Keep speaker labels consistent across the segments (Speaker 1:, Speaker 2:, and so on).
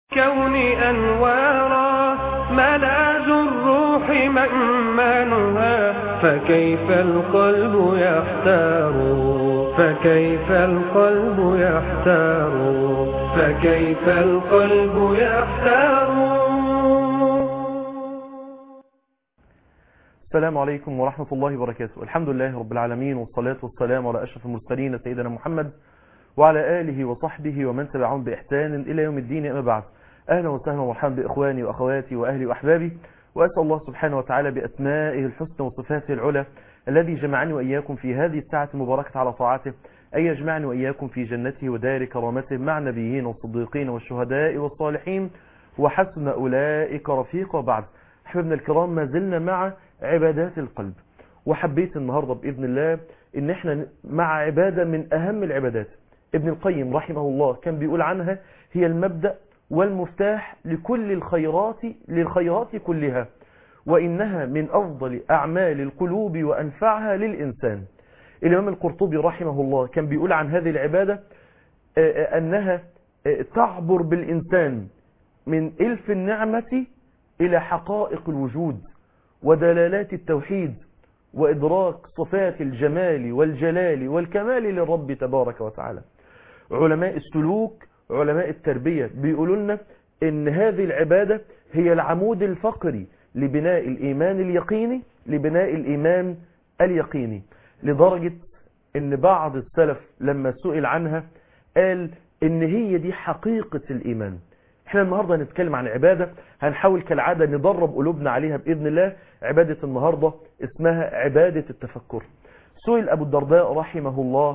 Speaker 1: كون أنوارا ملاذ الروح مأمانها فكيف القلب يحتار فكيف القلب يحتار فكيف القلب يحتار
Speaker 2: السلام عليكم ورحمة الله وبركاته الحمد لله رب العالمين والصلاة والسلام على أشرف المرسلين سيدنا محمد وعلى آله وصحبه ومن تبعهم بإحسان إلى يوم الدين أما بعد أهلا وسهلا ومرحبا بإخواني وأخواتي وأهلي وأحبابي وأسأل الله سبحانه وتعالى بأسمائه الحسنى وصفاته العلى الذي جمعني وإياكم في هذه الساعة المباركة على طاعته أن يجمعني وإياكم في جنته ودار كرامته مع النبيين والصديقين والشهداء والصالحين وحسن أولئك رفيقا بعد أحبابنا الكرام ما زلنا مع عبادات القلب وحبيت النهاردة بإذن الله إن احنا مع عبادة من أهم العبادات ابن القيم رحمه الله كان بيقول عنها هي المبدأ والمفتاح لكل الخيرات للخيرات كلها وإنها من أفضل أعمال القلوب وأنفعها للإنسان الإمام القرطبي رحمه الله كان بيقول عن هذه العبادة أنها تعبر بالإنسان من إلف النعمة إلى حقائق الوجود ودلالات التوحيد وإدراك صفات الجمال والجلال والكمال للرب تبارك وتعالى علماء السلوك علماء التربية بيقولوا لنا ان هذه العبادة هي العمود الفقري لبناء الإيمان اليقيني لبناء الإيمان اليقيني لدرجة ان بعض السلف لما سئل عنها قال ان هي دي حقيقة الإيمان احنا النهاردة هنتكلم عن عبادة هنحاول كالعادة ندرب قلوبنا عليها بإذن الله عبادة النهاردة اسمها عبادة التفكر سئل أبو الدرداء رحمه الله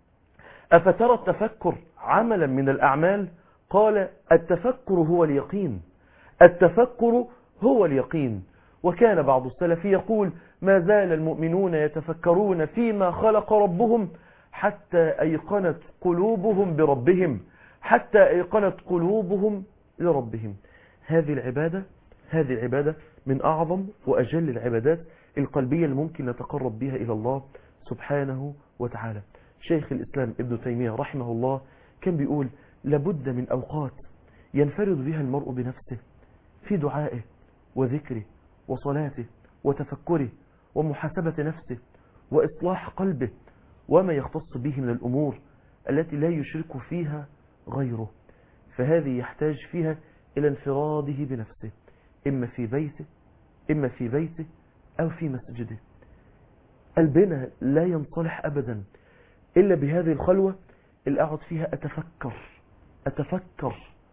Speaker 2: أفترى التفكر عملا من الأعمال قال التفكر هو اليقين التفكر هو اليقين وكان بعض السلف يقول ما زال المؤمنون يتفكرون فيما خلق ربهم حتى أيقنت قلوبهم بربهم حتى أيقنت قلوبهم لربهم هذه العبادة هذه العبادة من أعظم وأجل العبادات القلبية اللي ممكن نتقرب بها إلى الله سبحانه وتعالى شيخ الإسلام ابن تيمية رحمه الله كان بيقول لابد من أوقات ينفرد بها المرء بنفسه في دعائه وذكره وصلاته وتفكره ومحاسبة نفسه وإصلاح قلبه وما يختص به من الأمور التي لا يشرك فيها غيره فهذه يحتاج فيها إلى انفراده بنفسه إما في بيته إما في بيته أو في مسجده قلبنا لا ينصلح أبدا إلا بهذه الخلوة اللي أقعد فيها أتفكر أتفكر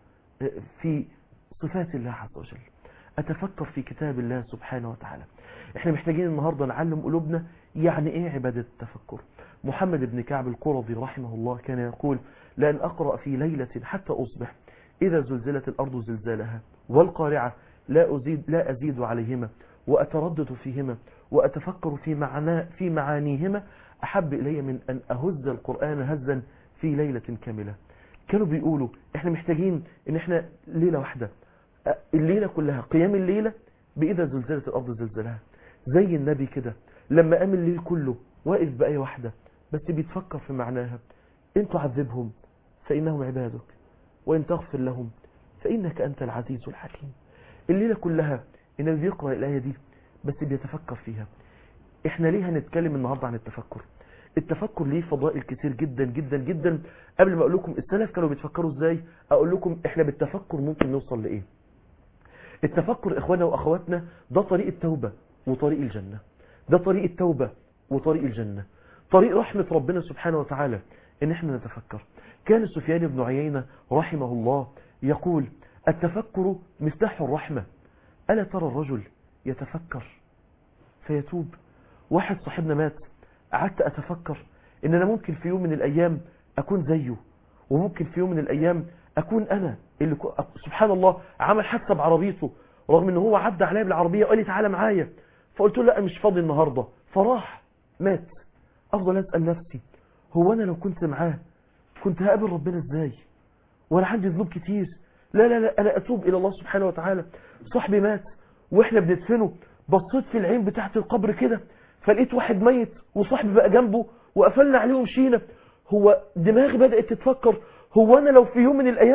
Speaker 2: في صفات الله عز وجل أتفكر في كتاب الله سبحانه وتعالى احنا محتاجين النهاردة نعلم قلوبنا يعني ايه عبادة التفكر محمد بن كعب القرظي رحمه الله كان يقول لأن أقرأ في ليلة حتى أصبح إذا زلزلت الأرض زلزالها والقارعة لا أزيد, لا أزيد عليهما وأتردد فيهما وأتفكر في, معنا في معانيهما أحب إلي من أن أهز القرآن هزا في ليلة كاملة كانوا بيقولوا احنا محتاجين ان احنا ليلة واحدة الليلة كلها قيام الليلة بإذا زلزلت الأرض زلزالها زي النبي كده لما قام الليل كله واقف بآية واحدة بس بيتفكر في معناها إن تعذبهم فإنهم عبادك وإن تغفر لهم فإنك أنت العزيز الحكيم الليلة كلها النبي بيقرأ الآية دي بس بيتفكر فيها احنا ليه هنتكلم النهاردة عن التفكر التفكر ليه فضائل كتير جدا جدا جدا قبل ما اقول لكم السلف كانوا بيتفكروا ازاي اقول لكم احنا بالتفكر ممكن نوصل لايه التفكر اخوانا واخواتنا ده طريق التوبة وطريق الجنة ده طريق التوبة وطريق الجنة طريق رحمة ربنا سبحانه وتعالى ان احنا نتفكر كان سفيان بن عيينة رحمه الله يقول التفكر مفتاح الرحمة ألا ترى الرجل يتفكر فيتوب واحد صاحبنا مات قعدت أتفكر إن أنا ممكن في يوم من الأيام أكون زيه وممكن في يوم من الأيام أكون أنا اللي كو... سبحان الله عمل حادثة بعربيته رغم إن هو عدى عليا بالعربية وقال لي تعالى معايا فقلت له لا مش فاضي النهاردة فراح مات أفضل أسأل نفسي هو أنا لو كنت معاه كنت هقابل ربنا إزاي وأنا عندي ذنوب كتير لا لا لا أنا أتوب إلى الله سبحانه وتعالى صاحبي مات وإحنا بندفنه بصيت في العين بتاعت القبر كده فلقيت واحد ميت وصاحبي بقى جنبه وقفلنا عليه ومشينا هو دماغي بدأت تتفكر هو أنا لو في يوم من الأيام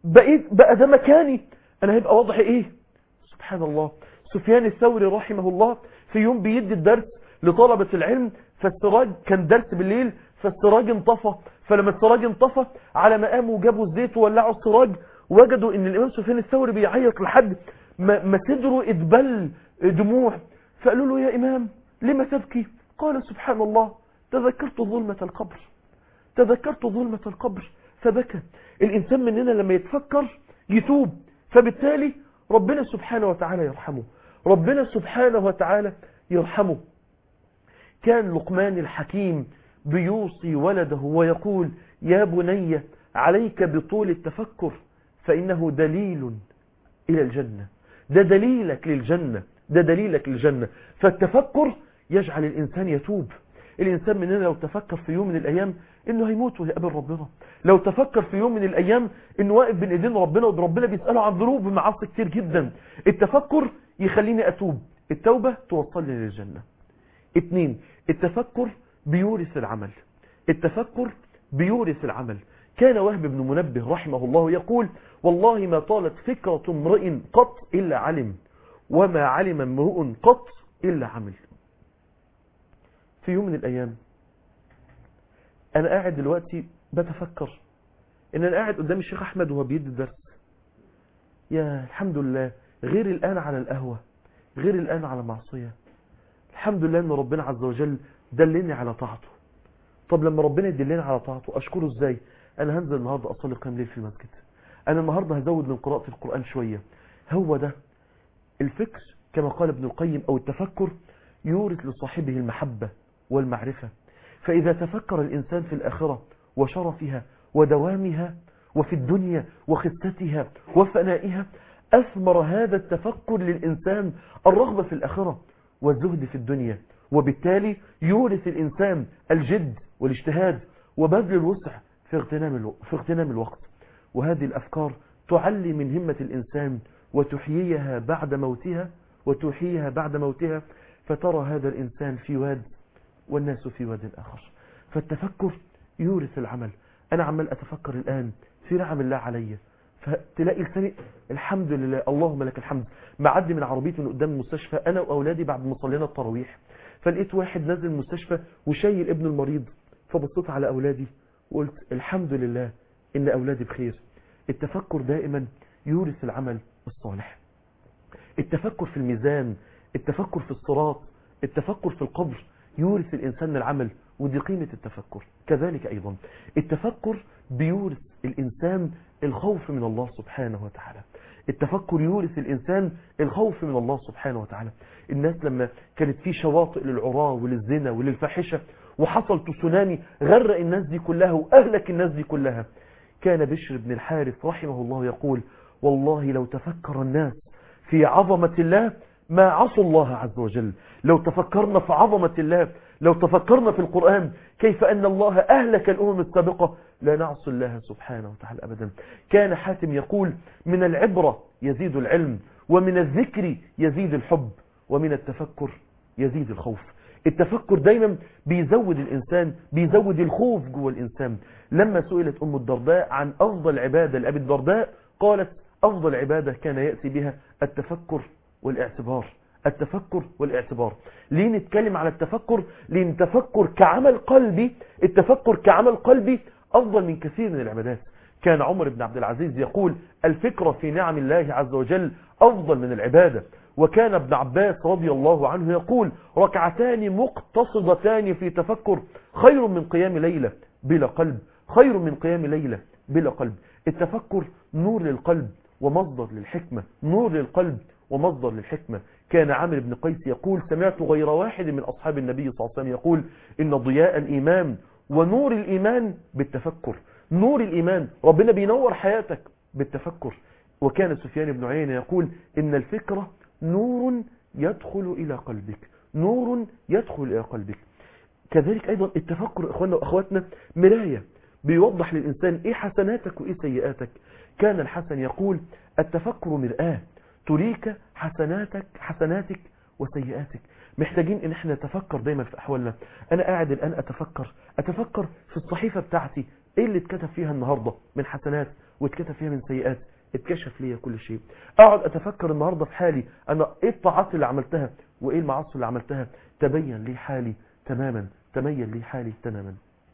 Speaker 2: بقيت بقى ده مكاني انا هيبقى وضعي ايه سبحان الله سفيان الثوري رحمه الله في يوم بيدي الدرس لطلبة العلم فالسراج كان درس بالليل فالسراج انطفى فلما السراج انطفى على ما قاموا جابوا الزيت وولعوا السراج وجدوا ان الامام سفيان الثوري بيعيط لحد ما, ما صدره اتبل دموع فقالوا له يا امام لما تبكي قال سبحان الله تذكرت ظلمة القبر تذكرت ظلمة القبر فبكى الإنسان مننا لما يتفكر يتوب فبالتالي ربنا سبحانه وتعالى يرحمه ربنا سبحانه وتعالى يرحمه كان لقمان الحكيم بيوصي ولده ويقول يا بني عليك بطول التفكر فإنه دليل إلى الجنة ده دليلك للجنة ده دليلك للجنة فالتفكر يجعل الإنسان يتوب الإنسان مننا لو تفكر في يوم من الأيام إنه هيموت ويقابل ربنا لو تفكر في يوم من الأيام إنه واقف بين إيدين ربنا وربنا بيسأله عن ذنوب ومعاصي كتير جدا التفكر يخليني أتوب التوبة توصلني للجنة اتنين التفكر بيورث العمل التفكر بيورث العمل كان وهب بن منبه رحمه الله يقول والله ما طالت فكرة امرئ قط إلا علم وما علم امرؤ قط إلا عمل في يوم من الأيام أنا قاعد دلوقتي بتفكر إن أنا قاعد قدام الشيخ أحمد وهو بيدي الدرس يا الحمد لله غير الآن على القهوة غير الآن على معصية الحمد لله أن ربنا عز وجل دلني على طاعته طب لما ربنا يدلني على طاعته أشكره إزاي أنا هنزل النهاردة أصلي قيام ليل في المسجد أنا النهاردة هزود من قراءة القرآن شوية هو ده الفكر كما قال ابن القيم أو التفكر يورث لصاحبه المحبة والمعرفة فإذا تفكر الإنسان في الآخرة وشرفها ودوامها وفي الدنيا وخستها وفنائها أثمر هذا التفكر للإنسان الرغبة في الآخرة والزهد في الدنيا وبالتالي يورث الإنسان الجد والاجتهاد وبذل الوسع في اغتنام, الو... في اغتنام الوقت وهذه الأفكار تعلي من همة الإنسان وتحييها بعد موتها وتحييها بعد موتها فترى هذا الإنسان في واد والناس في واد آخر فالتفكر يورث العمل أنا عمال أتفكر الآن في نعم الله علي فتلاقي لساني الحمد لله اللهم لك الحمد معدي من عربيتي من قدام المستشفى أنا وأولادي بعد ما صلينا التراويح فلقيت واحد نازل المستشفى وشايل ابن المريض فبصيت على أولادي وقلت الحمد لله إن أولادي بخير التفكر دائما يورث العمل الصالح التفكر في الميزان التفكر في الصراط التفكر في القبر يورث الإنسان العمل ودي قيمة التفكر كذلك أيضا التفكر بيورث الإنسان الخوف من الله سبحانه وتعالى التفكر يورث الإنسان الخوف من الله سبحانه وتعالى الناس لما كانت في شواطئ للعراة وللزنا وللفاحشة وحصل تسونامي غرق الناس دي كلها وأهلك الناس دي كلها كان بشر بن الحارث رحمه الله يقول والله لو تفكر الناس في عظمة الله ما عصوا الله عز وجل لو تفكرنا في عظمة الله لو تفكرنا في القرآن كيف أن الله أهلك الأمم السابقة لا نعصي الله سبحانه وتعالى أبدا كان حاتم يقول من العبرة يزيد العلم ومن الذكر يزيد الحب ومن التفكر يزيد الخوف التفكر دايما بيزود الإنسان بيزود الخوف جوه الإنسان لما سئلت أم الدرداء عن أفضل عبادة لأبي الدرداء قالت أفضل عبادة كان يأتي بها التفكر والاعتبار التفكر والاعتبار ليه نتكلم على التفكر لان التفكر كعمل قلبي التفكر كعمل قلبي افضل من كثير من العبادات كان عمر بن عبد العزيز يقول الفكرة في نعم الله عز وجل افضل من العبادة وكان ابن عباس رضي الله عنه يقول ركعتان مقتصدتان في تفكر خير من قيام ليلة بلا قلب خير من قيام ليلة بلا قلب التفكر نور للقلب ومصدر للحكمة نور للقلب ومصدر للحكمة كان عامر بن قيس يقول سمعت غير واحد من أصحاب النبي صلى الله عليه وسلم يقول إن ضياء الإيمان ونور الإيمان بالتفكر نور الإيمان ربنا بينور حياتك بالتفكر وكان سفيان بن عيينة يقول إن الفكرة نور يدخل إلى قلبك نور يدخل إلى قلبك كذلك أيضا التفكر إخواننا وأخواتنا مراية بيوضح للإنسان إيه حسناتك وإيه سيئاتك كان الحسن يقول التفكر مرآة تريك حسناتك حسناتك وسيئاتك محتاجين ان احنا نتفكر دايما في احوالنا انا قاعد الان اتفكر اتفكر في الصحيفة بتاعتي ايه اللي اتكتب فيها النهاردة من حسنات واتكتب فيها من سيئات اتكشف لي كل شيء اقعد اتفكر النهاردة في حالي انا ايه الطاعات اللي عملتها وايه المعاصي اللي عملتها تبين لي حالي تماما تبين لي حالي تماما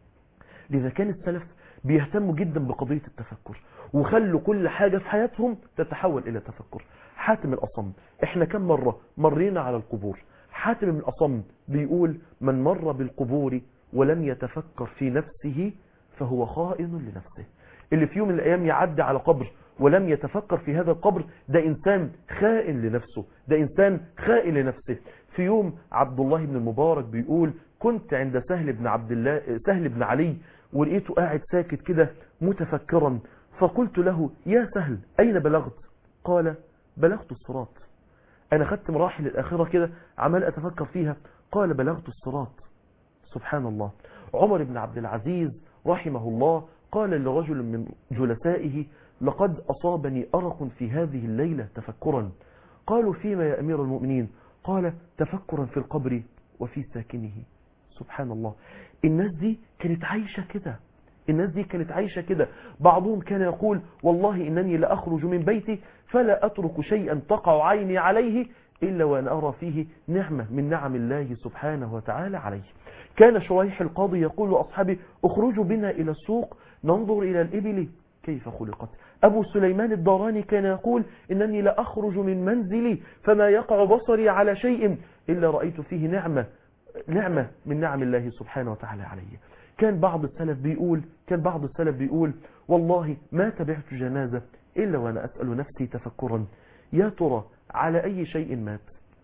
Speaker 2: لذا كان السلف بيهتموا جدا بقضية التفكر وخلوا كل حاجة في حياتهم تتحول إلى تفكر حاتم الأصم احنا كم مرة مرينا على القبور حاتم الأصم بيقول من مر بالقبور ولم يتفكر في نفسه فهو خائن لنفسه اللي في يوم من الأيام يعدي على قبر ولم يتفكر في هذا القبر ده إنسان خائن لنفسه ده إنسان خائن لنفسه في يوم عبد الله بن المبارك بيقول كنت عند سهل بن عبد الله سهل بن علي ولقيته قاعد ساكت كده متفكرا فقلت له يا سهل أين بلغت قال بلغت الصراط أنا خدت مراحل الآخرة كده عمال أتفكر فيها قال بلغت الصراط سبحان الله عمر بن عبد العزيز رحمه الله قال لرجل من جلسائه لقد أصابني أرق في هذه الليلة تفكرا قالوا فيما يا أمير المؤمنين قال تفكرا في القبر وفي ساكنه سبحان الله الناس دي كانت عايشة كده الناس دي كانت عايشة كده بعضهم كان يقول والله إنني لأخرج من بيتي فلا أترك شيئا تقع عيني عليه إلا وأن أرى فيه نعمة من نعم الله سبحانه وتعالى عليه كان شريح القاضي يقول لأصحابه اخرجوا بنا إلى السوق ننظر إلى الإبل كيف خلقت أبو سليمان الداراني كان يقول إنني لأخرج من منزلي فما يقع بصري على شيء إلا رأيت فيه نعمة نعمة من نعم الله سبحانه وتعالى عليه كان بعض السلف بيقول كان بعض السلف بيقول والله ما تبعت جنازة إلا وأنا أسأل نفسي تفكرا يا ترى على أي شيء مات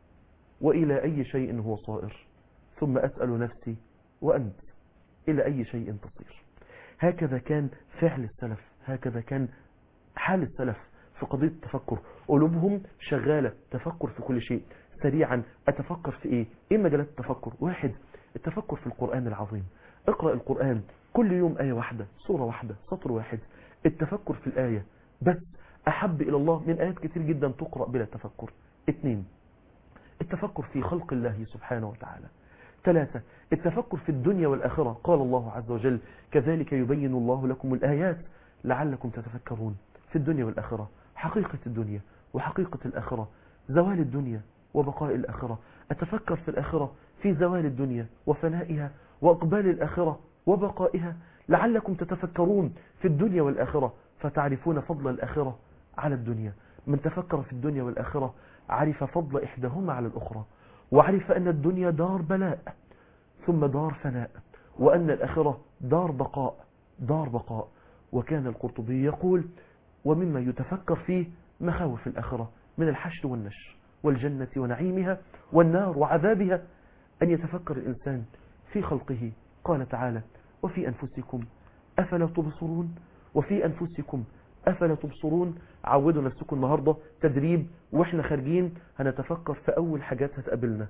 Speaker 2: وإلى أي شيء هو صائر ثم أسأل نفسي وأنت إلى أي شيء تصير هكذا كان فعل السلف هكذا كان حال السلف في قضية التفكر قلوبهم شغالة تفكر في كل شيء سريعا أتفكر في إيه إيه مجالات التفكر واحد التفكر في القرآن العظيم اقرأ القرآن كل يوم آية واحدة سورة واحدة سطر واحد التفكر في الآية بس أحب إلى الله من آيات كتير جدا تقرأ بلا تفكر اثنين التفكر في خلق الله سبحانه وتعالى ثلاثة التفكر في الدنيا والآخرة قال الله عز وجل كذلك يبين الله لكم الآيات لعلكم تتفكرون في الدنيا والآخرة حقيقة الدنيا وحقيقة الآخرة زوال الدنيا وبقاء الآخرة أتفكر في الآخرة في زوال الدنيا وفنائها وأقبال الآخرة وبقائها لعلكم تتفكرون في الدنيا والآخرة فتعرفون فضل الآخرة على الدنيا من تفكر في الدنيا والآخرة عرف فضل إحداهما على الأخرى وعرف أن الدنيا دار بلاء ثم دار فناء وأن الآخرة دار بقاء دار بقاء وكان القرطبي يقول ومما يتفكر فيه مخاوف الآخرة من الحشر والنشر والجنة ونعيمها والنار وعذابها أن يتفكر الإنسان في خلقه قال تعالى وفي أنفسكم أفلا تبصرون وفي أنفسكم أفلا تبصرون عودوا نفسكم النهاردة تدريب وإحنا خارجين هنتفكر في أول حاجات هتقابلنا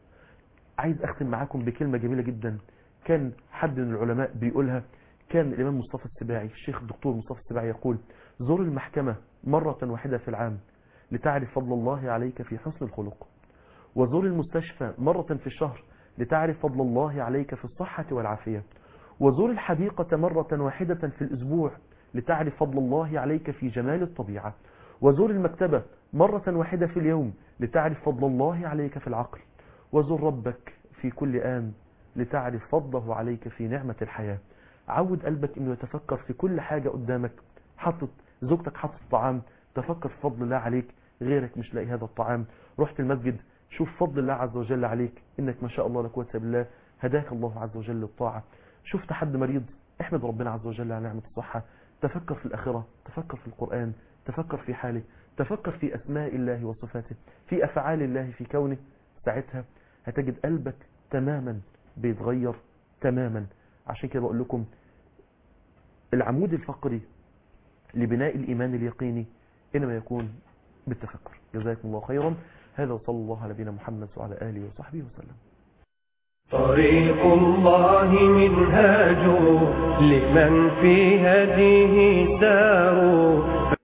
Speaker 2: عايز أختم معاكم بكلمة جميلة جدا كان حد من العلماء بيقولها كان الإمام مصطفى السباعي الشيخ الدكتور مصطفى السباعي يقول زور المحكمة مرة واحدة في العام لتعرف فضل الله عليك في حسن الخلق وزور المستشفى مرة في الشهر لتعرف فضل الله عليك في الصحة والعافية وزور الحديقة مرة واحدة في الأسبوع لتعرف فضل الله عليك في جمال الطبيعة وزور المكتبة مرة واحدة في اليوم لتعرف فضل الله عليك في العقل وزور ربك في كل آن لتعرف فضله عليك في نعمة الحياة عود قلبك انه يتفكر في كل حاجة قدامك حطت زوجتك حطت طعام تفكر في فضل الله عليك غيرك مش لاقي هذا الطعام رحت المسجد شوف فضل الله عز وجل عليك انك ما شاء الله لا قوه الا بالله هداك الله عز وجل للطاعه شفت حد مريض احمد ربنا عز وجل على نعمه الصحه تفكر في الاخره تفكر في القران تفكر في حالك تفكر في اسماء الله وصفاته في افعال الله في كونه ساعتها هتجد قلبك تماما بيتغير تماما عشان كده بقول لكم العمود الفقري لبناء الإيمان اليقيني إنما يكون بالتفكر جزاكم الله خيرا هذا وصلى الله على نبينا محمد وعلى آله وصحبه وسلم
Speaker 1: طريق الله منهاج لمن في هديه سار